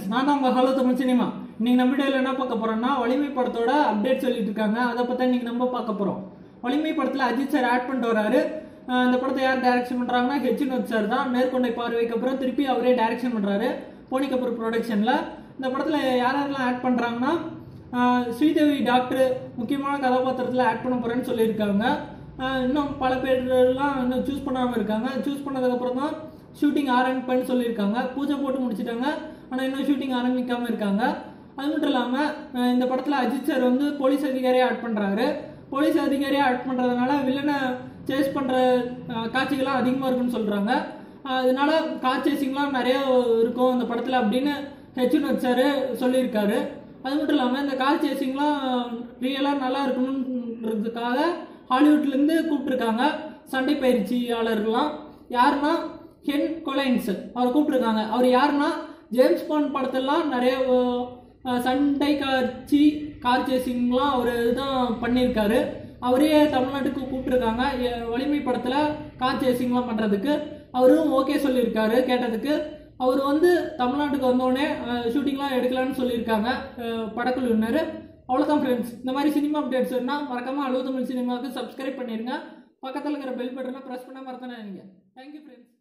நான் தான் உங்கள் ஹலோ தமிழ் சினிமா இன்னைக்கு நம்ம வீடியோவில் என்ன பார்க்க போறோம்னா வலிமை படத்தோட அப்டேட் சொல்லிட்டு இருக்காங்க அதை பற்றி இன்னைக்கு நம்ம பார்க்க போகிறோம் வலிமை படத்தில் அஜித் சார் ஆட் பண்ணிட்டு வராரு அஹ் இந்த படத்தை யார் டைரக்ஷன் பண்ணுறாங்கன்னா ஹெச் வினோத் சார் தான் மேற்கொண்டை பார்வைக்கு அப்புறம் திருப்பி அவரே டைரக்ஷன் பண்ணுறாரு போனி கபூர் ப்ரொடக்ஷனில் இந்த படத்தில் யார் யாரெல்லாம் ஆட் பண்ணுறாங்கன்னா ஸ்ரீதேவி டாக்டர் முக்கியமான கதாபாத்திரத்தில் ஆட் பண்ண போகிறேன்னு சொல்லியிருக்காங்க அஹ் இன்னும் பல பேர்லாம் இன்னும் சூஸ் பண்ணாமல் இருக்காங்க சூஸ் பண்ணதுக்கப்புறம் தான் ஷூட்டிங் ஆரம்பிப்பேன்னு சொல்லியிருக்காங்க பூஜை போட்டு முடிச்சிட்டாங்க ஆனால் இன்னும் ஷூட்டிங் ஆரம்பிக்காம இருக்காங்க அது மட்டும் இல்லாமல் இந்த படத்தில் அஜித் சார் வந்து போலீஸ் அதிகாரியாக ஆட் பண்ணுறாரு போலீஸ் அதிகாரியாக ஆட் பண்ணுறதுனால வில்லனை சேஸ் பண்ணுற காட்சிகள்லாம் அதிகமாக இருக்குன்னு சொல்கிறாங்க அதனால கார் சேசிங்லாம் நிறைய இருக்கும் இந்த படத்தில் அப்படின்னு ஹெச் வினோத் சார் சொல்லியிருக்காரு அது மட்டும் இல்லாமல் இந்த கார் சேசிங்லாம் ரியலாக நல்லா இருக்கணுன்றதுக்காக ஹாலிவுட்லேருந்து கூப்பிட்ருக்காங்க சண்டை பயிற்சியாளர்கள்லாம் யாருன்னா ஹென் கொலைன்ஸ் அவர் கூப்பிட்ருக்காங்க அவர் யாருன்னா ஜேம்ஸ் பாண்ட் படத்தெல்லாம் நிறைய அஹ், சண்டை காட்சி கார் சேசிங்லாம் அவர் தான் பண்ணியிருக்காரு அவரே தமிழ்நாட்டுக்கு கூப்பிட்ருக்காங்க எ- வலிமை படத்தில் கார் சேசிங்லாம் பண்ணுறதுக்கு அவரும் ஓகே சொல்லியிருக்காரு கேட்டதுக்கு அவர் வந்து தமிழ்நாட்டுக்கு வந்தோடனே ஷூட்டிங்லாம் எடுக்கலாம்னு சொல்லியிருக்காங்க அஹ், படக்குழுவினர் அவ்வளோதான் ஃப்ரெண்ட்ஸ் இந்த மாதிரி சினிமா அப்டேட்ஸ் வேணும்னா மறக்காமல் அழுவ தமிழ் சினிமாவுக்கு சப்ஸ்கிரைப் பண்ணிடுங்க பக்கத்தில் இருக்கிற பெல் பட்டனை ப்ரெஸ் பண்ண மறந்துடாதீங்க தேங்க்யூ ஃப்ரெண்ட்ஸ்